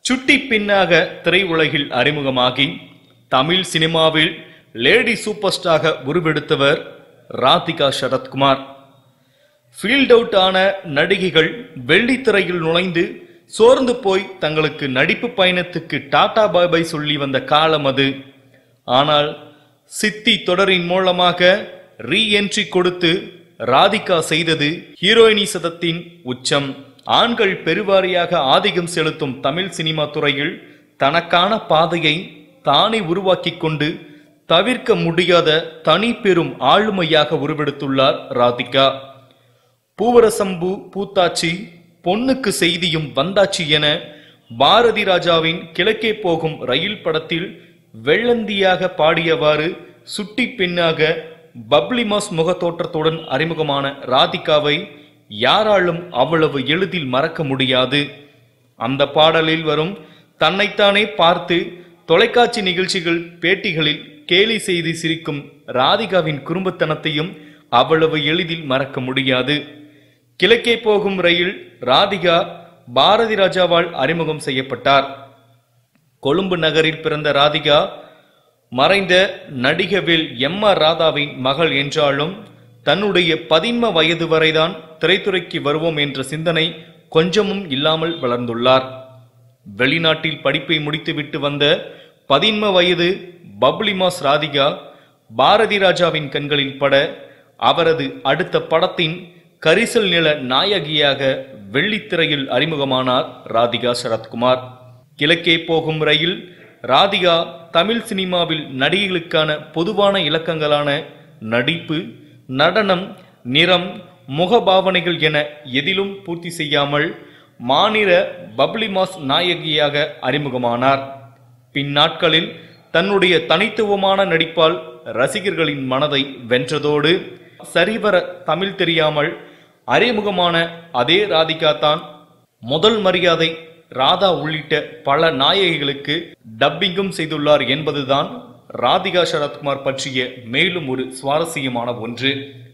சுட்டி பின்னாக திரையுலகில் அறிமுகமாகி தமிழ் சினிமாவில் லேடி சூப்பர் ஸ்டாராக உருவெடுத்தவர் ராதிகா சரத்குமார் ஃபீல்ட் அவுட் ஆன நடிகைகள் வெள்ளித்திரையில் நுழைந்து சோர்ந்து போய் தங்களுக்கு நடிப்பு பயணத்துக்கு டாடா பாய் பாய் சொல்லி வந்த காலம் அது ஆனால் சித்தி தொடரின் மூலமாக ரீஎன்ட்ரி கொடுத்து ராதிகா செய்தது ஹீரோயினிசதத்தின் உச்சம் ஆண்கள் பெருவாரியாக ஆதிக்கம் செலுத்தும் தமிழ் சினிமா துறையில் தனக்கான பாதையை தானே உருவாக்கிக் கொண்டு தவிர்க்க முடியாத தனி பெரும் ஆளுமையாக உருவெடுத்துள்ளார் ராதிகா பூவரசம்பு பூத்தாச்சி பொண்ணுக்கு செய்தியும் வந்தாச்சி என பாரதி ராஜாவின் கிழக்கே போகும் ரயில் படத்தில் வெள்ளந்தியாக பாடியவாறு சுட்டி பெண்ணாக பப்ளிமாஸ் முகத்தோற்றத்துடன் அறிமுகமான ராதிகாவை யாராலும் அவ்வளவு எளிதில் மறக்க முடியாது அந்த பாடலில் வரும் தன்னைத்தானே பார்த்து தொலைக்காட்சி நிகழ்ச்சிகள் பேட்டிகளில் கேலி செய்து சிரிக்கும் ராதிகாவின் குறும்புத்தனத்தையும் அவ்வளவு எளிதில் மறக்க முடியாது கிழக்கே போகும் ரயில் ராதிகா பாரதி ராஜாவால் அறிமுகம் செய்யப்பட்டார் கொழும்பு நகரில் பிறந்த ராதிகா மறைந்த நடிகவில் எம் ஆர் ராதாவின் மகள் என்றாலும் தன்னுடைய பதின்ம வயது வரைதான் திரைத்துறைக்கு வருவோம் என்ற சிந்தனை கொஞ்சமும் இல்லாமல் வளர்ந்துள்ளார் வெளிநாட்டில் படிப்பை முடித்துவிட்டு வந்த பதின்ம வயது பப்ளிமாஸ் ராதிகா பாரதி ராஜாவின் கண்களில் பட அவரது அடுத்த படத்தின் கரிசல் நில நாயகியாக வெள்ளித்திரையில் அறிமுகமானார் ராதிகா சரத்குமார் கிழக்கே போகும் ரயில் ராதிகா தமிழ் சினிமாவில் நடிகைகளுக்கான பொதுவான இலக்கங்களான நடிப்பு நடனம் நிறம் முகபாவனைகள் என எதிலும் பூர்த்தி செய்யாமல் மாநில பப்ளிமாஸ் நாயகியாக அறிமுகமானார் பின்னாட்களில் தன்னுடைய தனித்துவமான நடிப்பால் ரசிகர்களின் மனதை வென்றதோடு சரிவர தமிழ் தெரியாமல் அறிமுகமான அதே ராதிகா தான் முதல் மரியாதை ராதா உள்ளிட்ட பல நாயகிகளுக்கு டப்பிங்கும் செய்துள்ளார் என்பதுதான் ராதிகா சரத்குமார் பற்றிய மேலும் ஒரு சுவாரஸ்யமான ஒன்று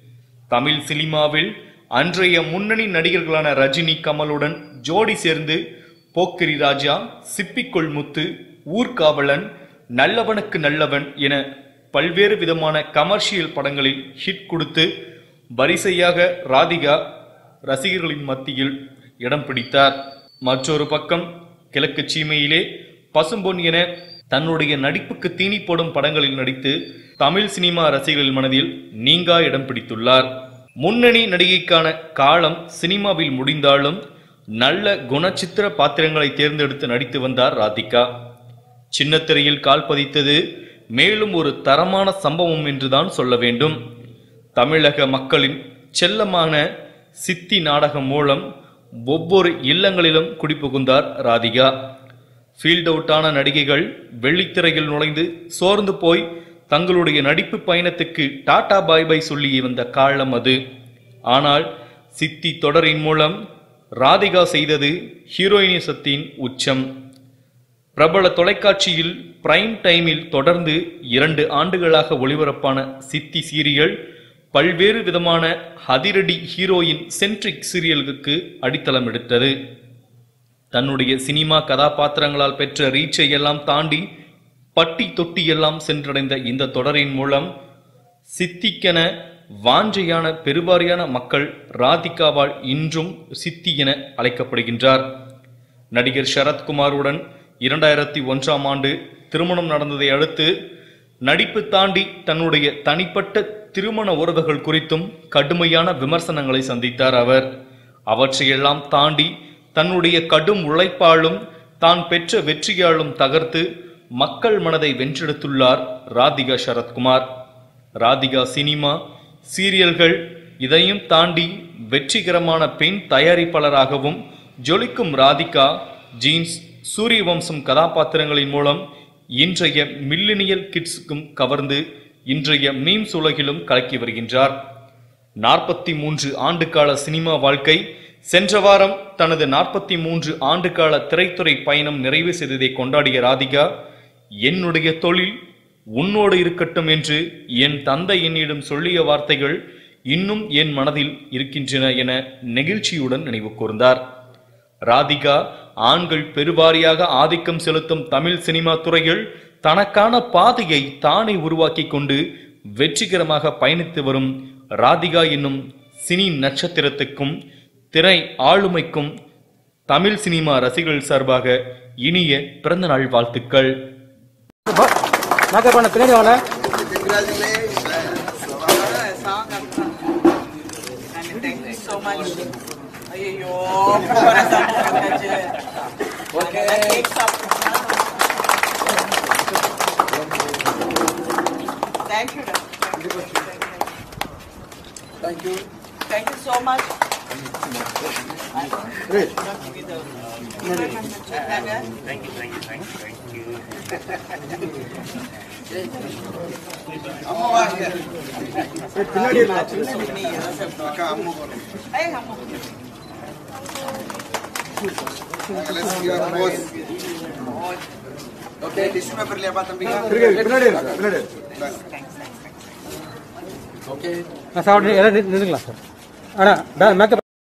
தமிழ் சினிமாவில் அன்றைய முன்னணி நடிகர்களான ரஜினி கமலுடன் ஜோடி சேர்ந்து போக்கிரி ராஜா சிப்பிக்கொள் முத்து ஊர்காவலன் நல்லவனுக்கு நல்லவன் என பல்வேறு விதமான கமர்ஷியல் படங்களில் ஹிட் கொடுத்து வரிசையாக ராதிகா ரசிகர்களின் மத்தியில் இடம் பிடித்தார் மற்றொரு பக்கம் கிழக்கு சீமையிலே பசும்பொன் என தன்னுடைய நடிப்புக்கு தீனி போடும் படங்களில் நடித்து தமிழ் சினிமா ரசிகர்கள் மனதில் நீங்கா இடம் பிடித்துள்ளார் முன்னணி நடிகைக்கான காலம் சினிமாவில் முடிந்தாலும் நல்ல குணச்சித்திர பாத்திரங்களை தேர்ந்தெடுத்து நடித்து வந்தார் ராதிகா சின்னத்திரையில் கால் பதித்தது மேலும் ஒரு தரமான சம்பவம் என்றுதான் சொல்ல வேண்டும் தமிழக மக்களின் செல்லமான சித்தி நாடகம் மூலம் ஒவ்வொரு இல்லங்களிலும் குடிபுகுந்தார் ராதிகா ஃபீல்ட் அவுட்டான நடிகைகள் வெள்ளித்திரையில் நுழைந்து சோர்ந்து போய் தங்களுடைய நடிப்பு பயணத்துக்கு டாடா பாய் பாய் சொல்லி வந்த காலம் அது ஆனால் சித்தி தொடரின் மூலம் ராதிகா செய்தது ஹீரோயினிசத்தின் உச்சம் பிரபல தொலைக்காட்சியில் பிரைம் டைமில் தொடர்ந்து இரண்டு ஆண்டுகளாக ஒளிபரப்பான சித்தி சீரியல் பல்வேறு விதமான அதிரடி ஹீரோயின் சென்ட்ரிக் சீரியல்களுக்கு அடித்தளம் எடுத்தது தன்னுடைய சினிமா கதாபாத்திரங்களால் பெற்ற ரீச்சை எல்லாம் தாண்டி பட்டி தொட்டி எல்லாம் சென்றடைந்த இந்த தொடரின் மூலம் சித்திக்கென வாஞ்சையான பெருவாரியான மக்கள் ராதிகாவால் இன்றும் சித்தி என அழைக்கப்படுகின்றார் நடிகர் சரத்குமாருடன் இரண்டாயிரத்தி ஒன்றாம் ஆண்டு திருமணம் நடந்ததை அடுத்து நடிப்பு தாண்டி தன்னுடைய தனிப்பட்ட திருமண உறவுகள் குறித்தும் கடுமையான விமர்சனங்களை சந்தித்தார் அவர் அவற்றையெல்லாம் தாண்டி தன்னுடைய கடும் உழைப்பாலும் தான் பெற்ற வெற்றியாலும் தகர்த்து மக்கள் மனதை வென்றெடுத்துள்ளார் ராதிகா சரத்குமார் ராதிகா சினிமா சீரியல்கள் இதையும் தாண்டி வெற்றிகரமான பெண் தயாரிப்பாளராகவும் ஜொலிக்கும் ராதிகா ஜீன்ஸ் சூரிய வம்சம் கதாபாத்திரங்களின் மூலம் இன்றைய மில்லினியல் கிட்ஸுக்கும் கவர்ந்து இன்றைய மீம்ஸ் உலகிலும் கலக்கி வருகின்றார் நாற்பத்தி மூன்று ஆண்டுகால சினிமா வாழ்க்கை சென்ற வாரம் தனது நாற்பத்தி மூன்று ஆண்டுகால திரைத்துறை பயணம் நிறைவு செய்ததை கொண்டாடிய ராதிகா என்னுடைய தொழில் உன்னோடு இருக்கட்டும் என்று என் தந்தை என்னிடம் சொல்லிய வார்த்தைகள் இன்னும் என் மனதில் இருக்கின்றன என நெகிழ்ச்சியுடன் நினைவு கூர்ந்தார் ராதிகா ஆண்கள் பெருவாரியாக ஆதிக்கம் செலுத்தும் தமிழ் சினிமா துறையில் தனக்கான பாதையை தானே உருவாக்கி கொண்டு வெற்றிகரமாக பயணித்து வரும் ராதிகா என்னும் சினி நட்சத்திரத்துக்கும் திரை ஆளுமைக்கும் தமிழ் சினிமா ரசிகர்கள் சார்பாக இனிய பிறந்தநாள் வாழ்த்துக்கள் மேக்கப் பண்ண பின்னாடி வாங்க Thank you so much. ஐயோ corazón போட்டாச்சு. Okay. Thank you. Thank you. Thank you so much. Great. Thank you, thank you, thank you, thank you. பின்னாடி இருங்க. Ay, amo. Okay, tissue paper lihat também. இருக்கு, பின்னாடி இருங்க, பின்னாடி இருங்க. Okay. ஆ, sir அப்படியே எல்லாம் நின்று- நின்றுங்களா சார் அண்ணா மேக்கப்